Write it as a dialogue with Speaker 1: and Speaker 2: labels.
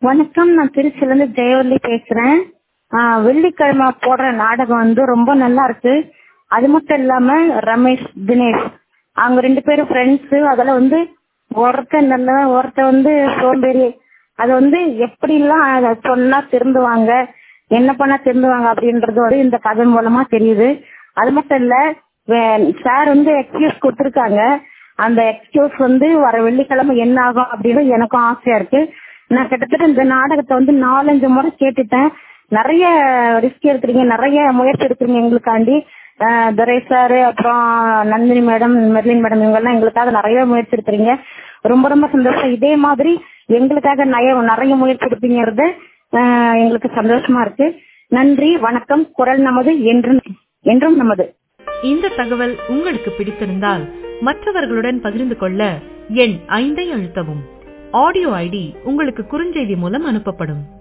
Speaker 1: வணக்கம் நான் திருச்சியிலேருந்து ஜெயவள்ளி பேசுறேன் ஆஹ் வெள்ளிக்கிழமை போடுற நாடகம் வந்து ரொம்ப நல்லா இருக்கு அது மட்டும் இல்லாம ரமேஷ் தினேஷ் அவங்க ரெண்டு பேரும் ஃப்ரெண்ட்ஸ் அதில் வந்து ஒருத்தன் நல்ல ஒருத்தன் வந்து சோம்பேறி அது வந்து எப்படிலாம் அதை சொன்னா திருந்துவாங்க என்ன பண்ணா திருந்துவாங்க அப்படின்றது வந்து இந்த கதை மூலமா தெரியுது அது மட்டும் இல்ல சார் வந்து எக்ஸ்கியூஸ் கொடுத்துருக்காங்க அந்த எக்ஸ்கியூஸ் வந்து வர வெள்ளிக்கிழமை என்ன ஆகும் அப்படின்னு எனக்கும் ஆசையா இருக்கு நான் கிட்டத்தட்ட இந்த நாடகத்தை வந்து நாலஞ்சு முறை கேட்டுட்டேன் நிறைய ரிஸ்க் எடுக்கிறீங்க நிறைய முயற்சி எடுக்கிறீங்க எங்களுக்காண்டி ஆஹ் துரை சார் அப்புறம் நந்தினி மேடம் மெர்லின் மேடம் இவங்கெல்லாம் எங்களுக்காக நிறைய முயற்சி எடுக்கிறீங்க ரொம்ப ரொம்ப சந்தோஷம் இதே மாதிரி எங்களுக்காக நிறைய நிறைய முயற்சி எடுப்பீங்கிறது ஆஹ் எங்களுக்கு சந்தோஷமா இருக்கு நன்றி வணக்கம் குரல் நமது என்றும் என்றும் நமது
Speaker 2: இந்த தகவல் உங்களுக்கு பிடித்திருந்தால் மற்றவர்களுடன் பகிர்ந்து கொள்ள எண் ஐந்தை அழுத்தவும் ஆடியோ ஐடி உங்களுக்கு குறுஞ்செய்தி மூலம் அனுப்பப்படும்